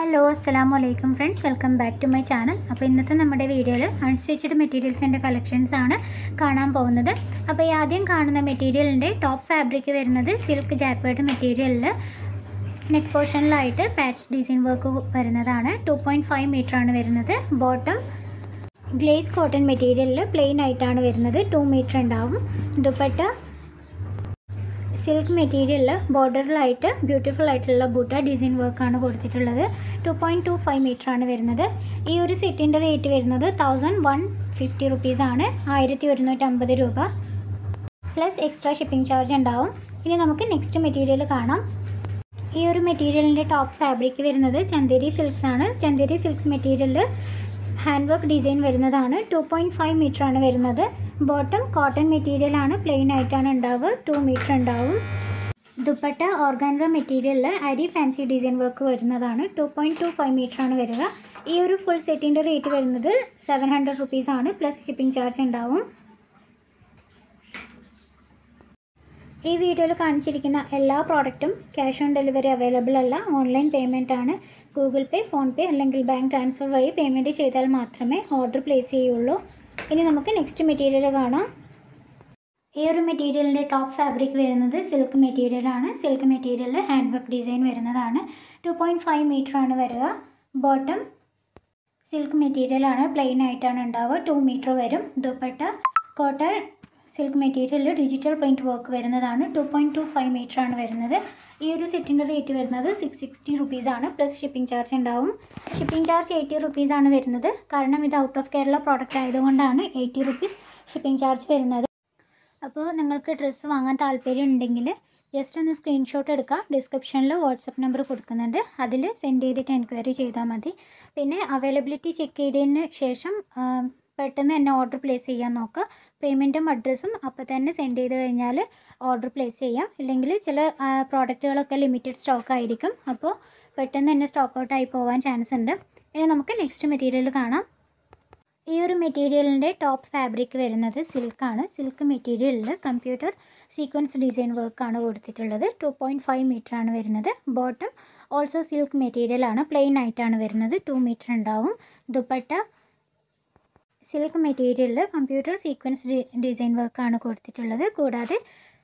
hello അസ്സാം വലൈക്കും friends welcome back to my channel അപ്പോൾ ഇന്നത്തെ നമ്മുടെ വീഡിയോയിൽ അൺസ്റ്റിച്ചഡ് മെറ്റീരിയൽസിൻ്റെ കളക്ഷൻസ് ആണ് കാണാൻ പോകുന്നത് അപ്പോൾ ഈ ആദ്യം കാണുന്ന മെറ്റീരിയലിൻ്റെ ടോപ്പ് ഫാബ്രിക് വരുന്നത് സിൽക്ക് ജാക്വേർഡ് മെറ്റീരിയലിൽ നെക്ക് പോർഷനിലായിട്ട് പാച്ച് ഡിസൈൻ വർക്ക് വരുന്നതാണ് ടു പോയിൻറ്റ് ഫൈവ് മീറ്റർ ആണ് വരുന്നത് ബോട്ടം ഗ്ലേസ് കോട്ടൺ മെറ്റീരിയലിൽ പ്ലെയിൻ ആയിട്ടാണ് വരുന്നത് ടു മീറ്റർ ഉണ്ടാവും ദുപ്പട്ട സിൽക്ക് മെറ്റീരിയലിൽ ബോർഡറിലായിട്ട് ബ്യൂട്ടിഫുൾ ആയിട്ടുള്ള ബൂട്ട ഡിസൈൻ വർക്കാണ് കൊടുത്തിട്ടുള്ളത് two point two five metre ആണ് വരുന്നത് ഈ ഒരു സെറ്റിൻ്റെ റേറ്റ് വരുന്നത് തൗസൻഡ് വൺ ഫിഫ്റ്റി റുപ്പീസാണ് ആയിരത്തി ഒരുന്നൂറ്റമ്പത് രൂപ പ്ലസ് എക്സ്ട്രാ ഷിപ്പിംഗ് ചാർജ് ഉണ്ടാവും ഇനി നമുക്ക് നെക്സ്റ്റ് മെറ്റീരിയൽ കാണാം ഈ ഒരു മെറ്റീരിയലിൻ്റെ ടോപ്പ് ഫാബ്രിക് വരുന്നത് ചന്തേരി സിൽക്സ് ആണ് ചന്തേരി സിൽക്സ് മെറ്റീരിയലിൽ ഹാൻഡ് വർക്ക് ഡിസൈൻ വരുന്നതാണ് ടു പോയിൻറ്റ് ഫൈവ് മീറ്റർ ആണ് വരുന്നത് ബോട്ടം കോട്ടൺ മെറ്റീരിയൽ ആണ് പ്ലെയിൻ ആയിട്ടാണ് ഉണ്ടാവുക ടു മീറ്റർ ഉണ്ടാവും ദുപ്പട്ട ഓർഗാൻസ മെറ്റീരിയലിൽ അരി ഫാൻസി ഡിസൈൻ വർക്ക് വരുന്നതാണ് two point two five metre ആണ് വരിക ഈ ഒരു ഫുൾ സെറ്റിൻ്റെ റേറ്റ് വരുന്നത് സെവൻ ഹൺഡ്രഡ് റുപ്പീസ് ആണ് പ്ലസ് ഷിപ്പിംഗ് ചാർജ് ഉണ്ടാവും ഈ വീഡിയോയിൽ കാണിച്ചിരിക്കുന്ന എല്ലാ പ്രോഡക്റ്റും ക്യാഷ് ഓൺ ഡെലിവറി അവൈലബിൾ അല്ല ഓൺലൈൻ പേയ്മെൻ്റ് ആണ് ഗൂഗിൾ പേ ഫോൺ പേ അല്ലെങ്കിൽ ബാങ്ക് ട്രാൻസ്ഫർ വഴി പേയ്മെൻറ്റ് ചെയ്താൽ മാത്രമേ ഓർഡർ പ്ലേസ് ചെയ്യുള്ളൂ ഇനി നമുക്ക് നെക്സ്റ്റ് മെറ്റീരിയൽ കാണാം ഈ ഒരു മെറ്റീരിയലിൻ്റെ ടോപ്പ് ഫാബ്രിക് വരുന്നത് സിൽക്ക് മെറ്റീരിയൽ ആണ് സിൽക്ക് മെറ്റീരിയലിൽ ഹാൻഡ് വർക്ക് ഡിസൈൻ വരുന്നതാണ് ടു പോയിൻറ്റ് ഫൈവ് മീറ്റർ ആണ് വരിക ബോട്ടം സിൽക്ക് മെറ്റീരിയൽ ആണ് പ്ലെയിൻ ആയിട്ടാണ് ഉണ്ടാവുക ടു മീറ്റർ വരും ദുപ്പട്ട കോട്ടൺ സിൽക്ക് മെറ്റീരിയലിൽ ഡിജിറ്റൽ പ്രിൻറ്റ് വർക്ക് വരുന്നതാണ് two point two five metre ആണ് വരുന്നത് ഈ ഒരു സെറ്റിൻ്റെ റേറ്റ് വരുന്നത് സിക്സ് സിക്സ്റ്റി റുപ്പീസാണ് പ്ലസ് ഷിപ്പിംഗ് ചാർജ് ഉണ്ടാവും ഷിപ്പിംഗ് ചാർജ് എയ്റ്റി റുപ്പീസാണ് വരുന്നത് കാരണം ഇത് ഔട്ട് ഓഫ് കേരള പ്രോഡക്റ്റ് ആയതുകൊണ്ടാണ് എയ്റ്റി റുപ്പീസ് ഷിപ്പിംഗ് ചാർജ് വരുന്നത് അപ്പോൾ നിങ്ങൾക്ക് ഡ്രസ്സ് വാങ്ങാൻ താല്പര്യം ഉണ്ടെങ്കിൽ ജസ്റ്റ് ഒന്ന് സ്ക്രീൻഷോട്ട് എടുക്കുക ഡിസ്ക്രിപ്ഷനിൽ വാട്സപ്പ് നമ്പർ കൊടുക്കുന്നുണ്ട് അതിൽ സെൻഡ് ചെയ്തിട്ട് എൻക്വയറി ചെയ്താൽ മതി പിന്നെ അവൈലബിലിറ്റി ചെക്ക് ചെയ്തതിന് ശേഷം ആ, പെട്ടെന്ന് തന്നെ ഓർഡർ പ്ലേസ് ചെയ്യാൻ നോക്കുക പേയ്മെൻറ്റും അഡ്രസ്സും അപ്പോൾ തന്നെ സെൻഡ് ചെയ്ത് കഴിഞ്ഞാൽ ഓർഡർ പ്ലേസ് ചെയ്യാം ഇല്ലെങ്കിൽ ചില പ്രോഡക്റ്റുകളൊക്കെ ലിമിറ്റഡ് സ്റ്റോക്ക് ആയിരിക്കും അപ്പോൾ പെട്ടെന്ന് തന്നെ സ്റ്റോക്ക് ഔട്ട് ആയി പോകാൻ ചാൻസ് ഉണ്ട് ഇനി നമുക്ക് നെക്സ്റ്റ് മെറ്റീരിയൽ കാണാം ഈ ഒരു മെറ്റീരിയലിൻ്റെ ടോപ്പ് ഫാബ്രിക് വരുന്നത് സിൽക്കാണ് സിൽക്ക് മെറ്റീരിയലിൽ കമ്പ്യൂട്ടർ സീക്വൻസ് ഡിസൈൻ വർക്കാണ് കൊടുത്തിട്ടുള്ളത് ടു പോയിൻറ്റ് ഫൈവ് മീറ്റർ ആണ് വരുന്നത് ബോട്ടം ഓൾസോ സിൽക്ക് മെറ്റീരിയൽ ആണ് പ്ലെയിൻ ആയിട്ടാണ് വരുന്നത് ടു മീറ്റർ ഉണ്ടാവും ദുപ്പട്ട സിൽക്ക് മെറ്റീരിയലിൽ കമ്പ്യൂട്ടർ സീക്വൻസ് ഡിസൈൻ വർക്കാണ് കൊടുത്തിട്ടുള്ളത് കൂടാതെ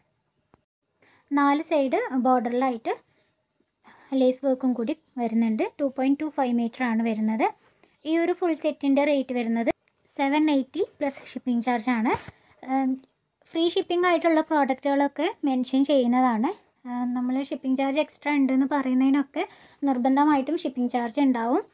നാല് സൈഡ് ബോർഡറിലായിട്ട് ലേസ് വർക്കും കൂടി വരുന്നുണ്ട് two point two five metre ആണ് വരുന്നത് ഈ ഒരു ഫുൾ സെറ്റിൻ്റെ റേറ്റ് വരുന്നത് seven eighty plus shipping charge ആണ് ഫ്രീ ഷിപ്പിംഗ് ആയിട്ടുള്ള പ്രോഡക്റ്റുകളൊക്കെ മെൻഷൻ ചെയ്യുന്നതാണ് നമ്മൾ ഷിപ്പിംഗ് ചാർജ് എക്സ്ട്രാ ഉണ്ടെന്ന് പറയുന്നതിനൊക്കെ നിർബന്ധമായിട്ടും ഷിപ്പിംഗ് ചാർജ് ഉണ്ടാവും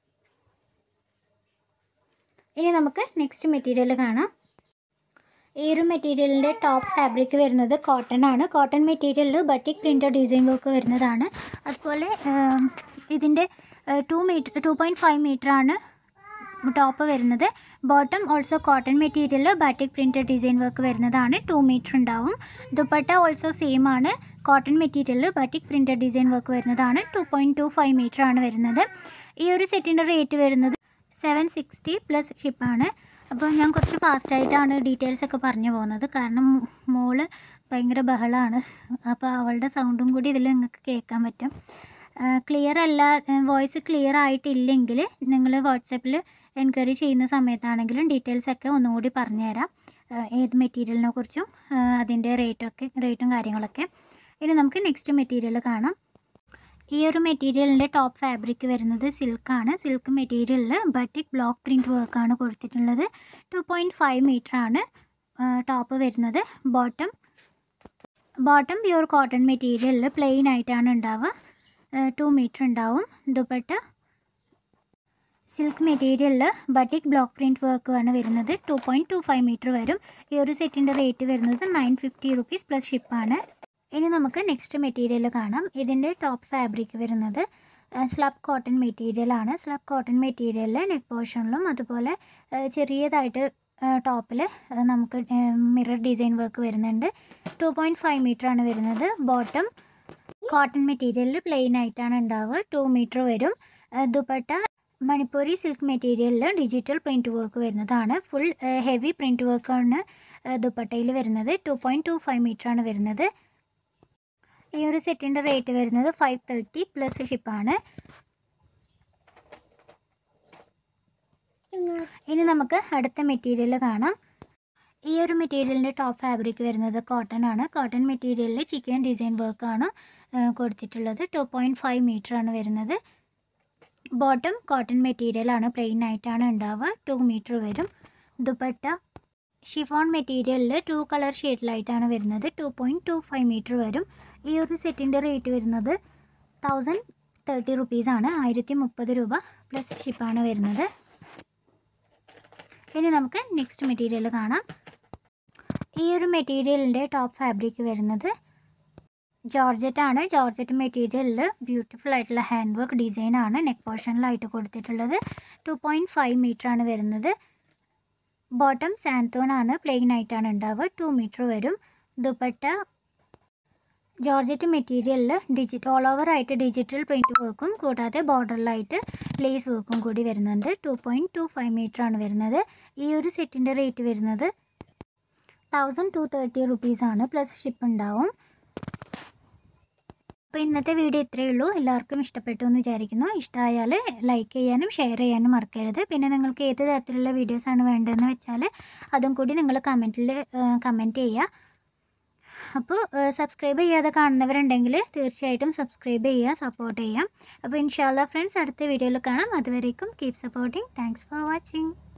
ഇനി നമുക്ക് നെക്സ്റ്റ് മെറ്റീരിയൽ കാണാം ഈ ഒരു മെറ്റീരിയലിൻ്റെ ടോപ്പ് ഫാബ്രിക് വരുന്നത് കോട്ടൺ ആണ് കോട്ടൺ മെറ്റീരിയലിൽ ബട്ടിക് പ്രിൻ്റർ ഡിസൈൻ വർക്ക് വരുന്നതാണ് അതുപോലെ ഇതിൻ്റെ two metre two point five metre ആണ് ടോപ്പ് വരുന്നത് bottom also cotton material batik printed design work വരുന്നതാണ് ടു മീറ്റർ ഉണ്ടാവും ദുപ്പട്ട ഓൾസോ സെയിം ആണ് cotton material batik printed design work വരുന്നതാണ് two point two five metre ആണ് വരുന്നത് ഈ ഒരു സെറ്റിൻ്റെ റേറ്റ് വരുന്നത് സെവൻ സിക്സ്റ്റി പ്ലസ് ഷിപ്പാണ് അപ്പോൾ ഞാൻ കുറച്ച് ഫാസ്റ്റായിട്ടാണ് ഡീറ്റെയിൽസ് ഒക്കെ പറഞ്ഞു പോകുന്നത് കാരണം മോള് ഭയങ്കര ബഹളമാണ് അപ്പോൾ അവളുടെ സൗണ്ടും കൂടി ഇതിൽ നിങ്ങൾക്ക് കേൾക്കാൻ പറ്റും ക്ലിയർ അല്ല വോയിസ് ക്ലിയർ ആയിട്ടില്ലെങ്കിൽ നിങ്ങൾ വാട്സപ്പിൽ എൻക്വയറി ചെയ്യുന്ന സമയത്താണെങ്കിലും ഡീറ്റെയിൽസ് ഒക്കെ ഒന്നുകൂടി പറഞ്ഞുതരാം ആ, ഏത് മെറ്റീരിയലിനെ കുറിച്ചും ആ, അതിൻ്റെ റേറ്റൊക്കെ റേറ്റും കാര്യങ്ങളൊക്കെ ഇനി നമുക്ക് നെക്സ്റ്റ് മെറ്റീരിയൽ കാണാം ഈ ഒരു മെറ്റീരിയലിൻ്റെ ടോപ്പ് ഫാബ്രിക് വരുന്നത് സിൽക്കാണ് സിൽക്ക് മെറ്റീരിയലിൽ ബട്ടിക് ബ്ലോക്ക് പ്രിൻറ്റ് വർക്കാണ് കൊടുത്തിട്ടുള്ളത് ടു പോയിൻറ്റ് ഫൈവ് മീറ്റർ ആണ് ടോപ്പ് വരുന്നത് ബോട്ടം ബോട്ടം പ്യൂർ കോട്ടൺ മെറ്റീരിയലിൽ പ്ലെയിൻ ആയിട്ടാണ് ഉണ്ടാവുക ടു മീറ്റർ ഉണ്ടാവും ദുപ്പട്ട സിൽക്ക് മെറ്റീരിയലിൽ ബട്ടിക് ബ്ലോക്ക് പ്രിൻറ്റ് വർക്കാണ് വരുന്നത് two point two five metre വരും ഈ ഒരു സെറ്റിൻ്റെ റേറ്റ് വരുന്നത് നയൻ ഫിഫ്റ്റി റുപ്പീസ് പ്ലസ് ഷിപ്പാണ് ഇനി നമുക്ക് നെക്സ്റ്റ് മെറ്റീരിയൽ കാണാം ഇതിൻ്റെ ടോപ്പ് ഫാബ്രിക് വരുന്നത് സ്ലബ് കോട്ടൺ മെറ്റീരിയൽ ആണ് സ്ലബ് കോട്ടൺ മെറ്റീരിയലിൽ നെക്ക് പോർഷനിലും അതുപോലെ ആ, ചെറിയതായിട്ട് ടോപ്പിൽ നമുക്ക് മിറർ ഡിസൈൻ വർക്ക് വരുന്നുണ്ട് ടു പോയിൻറ്റ് ഫൈവ് മീറ്റർ ആണ് വരുന്നത് ബോട്ടം കോട്ടൺ മെറ്റീരിയലിൽ പ്ലെയിൻ ആയിട്ടാണ് ഉണ്ടാവുക ടു മീറ്റർ വരും ആ, ദുപ്പട്ട മണിപ്പൂരി സിൽക്ക് മെറ്റീരിയലിൽ ഡിജിറ്റൽ പ്രിൻറ്റ് വർക്ക് വരുന്നതാണ് ഫുൾ ഹെവി പ്രിൻറ്റ് വർക്കാണ് ദുപ്പട്ടയിൽ വരുന്നത് two point two five metre ആണ് വരുന്നത് ഈ ഒരു സെറ്റിൻ്റെ റേറ്റ് വരുന്നത് ഫൈവ് തേർട്ടി പ്ലസ് ഷിപ്പാണ് ഇനി നമുക്ക് അടുത്ത മെറ്റീരിയൽ കാണാം ഈ ഒരു മെറ്റീരിയലിൻ്റെ ടോപ്പ് ഫാബ്രിക് വരുന്നത് കോട്ടൺ ആണ് കോട്ടൺ മെറ്റീരിയലിൽ ചിക്കൻ ഡിസൈൻ വർക്കാണ് കൊടുത്തിട്ടുള്ളത് ടു പോയിൻറ്റ് ഫൈവ് മീറ്റർ ആണ് വരുന്നത് ബോട്ടം കോട്ടൺ മെറ്റീരിയലാണ് പ്ലെയിൻ ആയിട്ടാണ് ഉണ്ടാവുക ടു മീറ്റർ വരും ദുപ്പട്ട ഷിഫോൺ മെറ്റീരിയലിൽ ടു കളർ ഷെയ്ഡിലായിട്ടാണ് വരുന്നത് two point two five metre വരും ഈ ഒരു സെറ്റിൻ്റെ റേറ്റ് വരുന്നത് തൗസൻഡ് തേർട്ടി റുപ്പീസാണ് ആയിരത്തി മുപ്പത് രൂപ പ്ലസ് ഷിപ്പാണ് വരുന്നത് ഇനി നമുക്ക് നെക്സ്റ്റ് മെറ്റീരിയൽ കാണാം ഈ ഒരു മെറ്റീരിയലിൻ്റെ ടോപ്പ് ഫാബ്രിക് വരുന്നത് ജോർജറ്റ് ആണ് ജോർജറ്റ് മെറ്റീരിയലിൽ ബ്യൂട്ടിഫുൾ ആയിട്ടുള്ള ഹാൻഡ് വർക്ക് ഡിസൈൻ ആണ് നെക്ക് പോർഷനിലായിട്ട് കൊടുത്തിട്ടുള്ളത് ടു പോയിൻറ്റ് ഫൈവ് മീറ്റർ ആണ് വരുന്നത് ബോട്ടം സാൻതോൺ ആണ് പ്ലെയിൻ ആയിട്ടാണ് ഉണ്ടാവുക ടു മീറ്റർ വരും ദുപ്പട്ട ജോർജറ്റ് മെറ്റീരിയലിൽ ഡിജിറ്റ് ഓൾ ഓവർ ആയിട്ട് ഡിജിറ്റൽ പ്രിൻറ്റ് വർക്കും കൂടാതെ ബോർഡറിലായിട്ട് ലേസ് വർക്കും കൂടി വരുന്നുണ്ട് two point two five metre ആണ് വരുന്നത് ഈ ഒരു സെറ്റിൻ്റെ റേറ്റ് വരുന്നത് തൗസൻഡ് ടു തേർട്ടി റുപ്പീസാണ് പ്ലസ് ഷിപ്പ് ഉണ്ടാവും അപ്പോൾ ഇന്നത്തെ വീഡിയോ ഇത്രയേ ഉള്ളൂ എല്ലാവർക്കും ഇഷ്ടപ്പെട്ടു എന്ന് വിചാരിക്കുന്നു ഇഷ്ടമായാൽ ലൈക്ക് ചെയ്യാനും ഷെയർ ചെയ്യാനും മറക്കരുത് പിന്നെ നിങ്ങൾക്ക് ഏത് തരത്തിലുള്ള വീഡിയോസാണ് വേണ്ടതെന്ന് വെച്ചാൽ അതും കൂടി നിങ്ങൾ കമൻറ്റിൽ കമൻറ്റ് ചെയ്യുക അപ്പോൾ സബ്സ്ക്രൈബ് ചെയ്യാതെ കാണുന്നവരുണ്ടെങ്കിൽ തീർച്ചയായിട്ടും സബ്സ്ക്രൈബ് ചെയ്യുക സപ്പോർട്ട് ചെയ്യാം അപ്പോൾ ഇൻഷാല്ല ഫ്രണ്ട്സ് അടുത്ത വീഡിയോയിൽ കാണാം അതുവരേക്കും keep supporting thanks for watching